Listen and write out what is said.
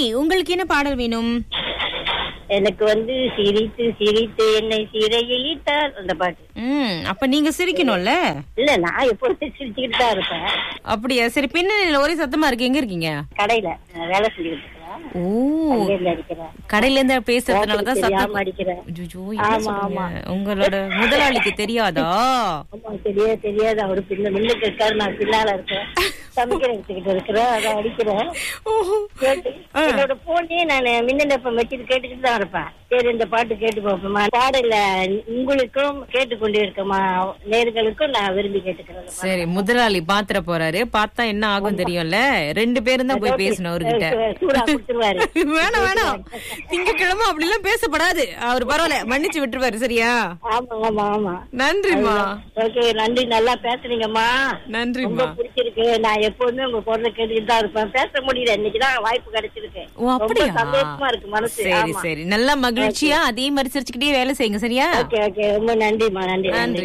உங்களுக்கு என்ன பாடல் வேணும் எனக்கு வந்து சிரித்து சிரித்து என்னை சிறையில் இட்டார் அந்த பாட்டு ம் அப்ப நீங்க சிரிக்கணும்ல இல்ல நான் எப்பொழுதும் சிரிச்சுக்கிட்டு தான் இருப்பேன் அப்படியா சரி பின்னணியில ஒரே சத்தமா இருக்கு எங்க இருக்கீங்க கடையில நான் வேலை செஞ்சுக்கிட்டு இருக்கிறேன் ஓ அங்கேயிருந்து அடிக்கிறேன் கடையில இருந்து பேசுறதுனாலதான் தெரியாம சத்தம் அடிக்கிறேன் ஐயோ, என்ன ஆமா, சொல்றீங்க? ஆமா. உங்களோட முதலாளிக்கு தெரியாதா ஆமா தெரியாது தெரியாது அவரு பின்ன முன்னுக்கு இருக்காரு நான் பின்னால இருக்கேன் சமைக்கிற எடுத்துக்கிட்டு இருக்கிறேன் அதை அடிக்கிறேன் ஓஹோ. கேட்டு என்னோட போனே நான் மின்னலப்பம் வச்சுட்டு கேட்டுக்கிட்டு தான் இருப்பேன் சரி இந்த பாட்டு கேட்டு பார்ப்போமா பாடல உங்களுக்கும் கேட்டுக்கொண்டு இருக்கமா நேர்களுக்கும் நான் விரும்பி கேட்டுக்கிறேன் சரி முதலாளி பாத்திர போறாரு பார்த்தா என்ன ஆகும் தெரியும்ல ரெண்டு பேரும் தான் போய் பேசணும் அவர்கிட்ட சூடா கொடுத்துருவாரு வேணாம் வேணாம் திங்கக்கிழமை அப்படி எல்லாம் பேசப்படாது அவர் பரவாயில்ல மன்னிச்சு விட்டுருவாரு சரியா ஆமா ஆமா ஆமா நன்றிம்மா ஓகே நன்றி நல்லா பேசுறீங்கம்மா ரொம்ப நன்றிம்மா பிடிச்சிருக்கு நான் எப்போதுமே உங்க குரலை கேட்டுக்கிட்டு தான் இருப்பேன் பேச முடியல இன்னைக்குதான் வாய்ப்பு கிடைச்சிருக்கு ஓ ரொம்ப அப்படியா சந்தோஷமா இருக்கு மனசு சரி ஆமா சரி நல்லா மகிழ்ச்சியா அதே மாதிரி சிரிச்சுக்கிட்டே வேலை செய்யுங்க சரியா ஓகே ஓகே ரொம்ப நன்றிம்மா நன்றி நன்றி நன்றி